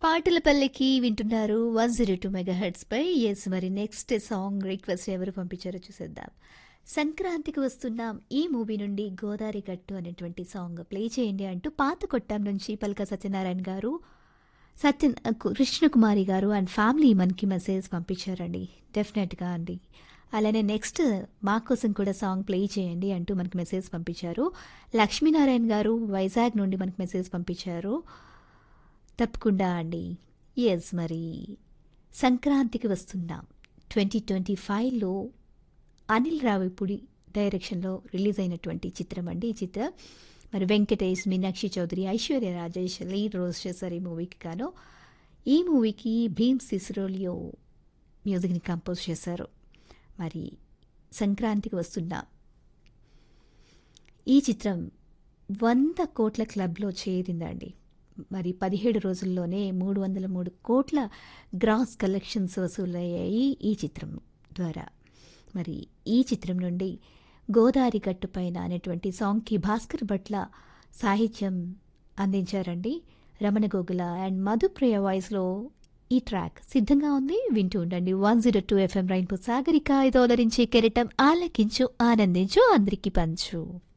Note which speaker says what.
Speaker 1: పాటల పల్లెకి వింటున్నారు one zero two mega heads పై ఎస్ మరి నెక్స్ట్ సాంగ్ రిక్వెస్ట్ ఎవరు పంపించారో చూసేద్దాం సంక్రాంతికి వస్తున్నాం ఈ మూవీ నుండి గోదావరి గట్టు అనేటువంటి సాంగ్ ప్లే చేయండి అంటూ పాత కొట్టాం నుంచి పల్క సత్యనారాయణ గారు సత్య కృష్ణకుమారి గారు అండ్ ఫ్యామిలీ మనకి మెసేజ్ పంపించారండి డెఫినెట్గా అండి అలానే నెక్స్ట్ మా కోసం కూడా సాంగ్ ప్లే చేయండి అంటూ మనకి మెసేజ్ పంపించారు లక్ష్మీనారాయణ గారు వైజాగ్ నుండి మనకి మెసేజ్ పంపించారు తప్పకుండా అండి ఎస్ మరి సంక్రాంతికి వస్తున్నాం ట్వంటీ ట్వంటీ ఫైవ్లో అనిల్ రావిపూడి డైరెక్షన్లో రిలీజ్ అయినటువంటి చిత్రం అండి ఈ చిత్రం మరి వెంకటేష్ మీనాక్షి చౌదరి ఐశ్వర్య రాజేష్ లీడ్ రోజ్ చేశారు ఈ మూవీకి గాను ఈ మూవీకి భీమ్ సిసిరోలియో మ్యూజిక్ని కంపోజ్ చేశారు మరి సంక్రాంతికి వస్తున్నాం ఈ చిత్రం వంద కోట్ల క్లబ్లో చేరిందండి మరి పదిహేడు రోజుల్లోనే మూడు వందల మూడు కోట్ల గ్రాస్ కలెక్షన్స్ వసూలయ్యాయి ఈ చిత్రం ద్వారా మరి ఈ చిత్రం నుండి గోదావరి గట్టు పైన అనేటువంటి సాంగ్కి భాస్కర్ భట్ల సాహిత్యం అందించారండి రమణ గోగుల అండ్ మధుప్రియ వాయిస్లో ఈ ట్రాక్ సిద్ధంగా ఉంది వింటూ ఉండండి one zero two FM rainbow Sagarika ఇదోలరించి కెరటం ఆలకించు ఆనందించు అందరికీ పంచు